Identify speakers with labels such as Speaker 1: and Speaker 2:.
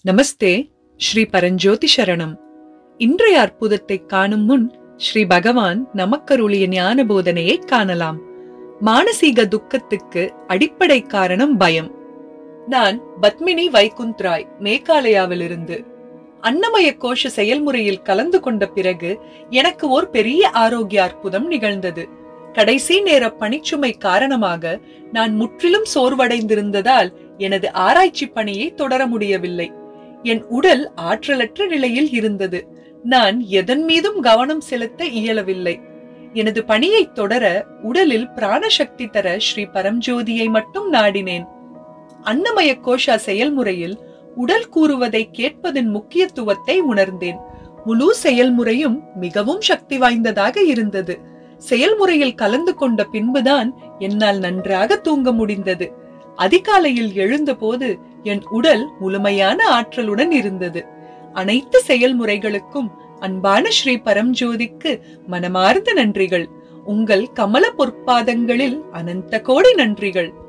Speaker 1: நமஸ்தே ஸ்ரீ பரஞ்சோதி சரணம் இன்றைய அற்புதத்தை காணும் முன் ஸ்ரீ பகவான் நமக்கருளிய ஞான போதனையை காணலாம் மானசீக துக்கத்துக்கு அடிப்படை காரணம் பயம் நான் பத்மினி வைகுந்த் ராய் மேகாலயாவிலிருந்து அன்னமய கோஷ செயல்முறையில் கலந்து கொண்ட பிறகு எனக்கு ஓர் பெரிய ஆரோக்கிய அற்புதம் நிகழ்ந்தது கடைசி நேர பணிச்சுமை காரணமாக நான் முற்றிலும் சோர்வடைந்திருந்ததால் எனது ஆராய்ச்சி பணியை தொடர முடியவில்லை என் உடல் ஆற்றலற்ற நிலையில் இருந்தது நான் எதன் மீதும் கவனம் செலுத்த இயலவில்லை எனது பணியை தொடர உடலில் பிராணசக்தி தர ஸ்ரீ பரம்ஜோதியை மட்டும் நாடினேன் அன்னமய கோஷா செயல்முறையில் உடல் கூறுவதை கேட்பதன் முக்கியத்துவத்தை உணர்ந்தேன் முழு செயல்முறையும் மிகவும் சக்தி வாய்ந்ததாக இருந்தது செயல்முறையில் கலந்து கொண்ட பின்புதான் என்னால் நன்றாக தூங்க முடிந்தது அதிகாலையில் எழுந்தபோது என் உடல் முழுமையான ஆற்றலுடன் இருந்தது அனைத்து செயல்முறைகளுக்கும் அன்பான ஸ்ரீ பரம்ஜோதிக்கு மனமார்ந்த நன்றிகள் உங்கள் கமல பொற்பாதங்களில் அனந்த கோடி நன்றிகள்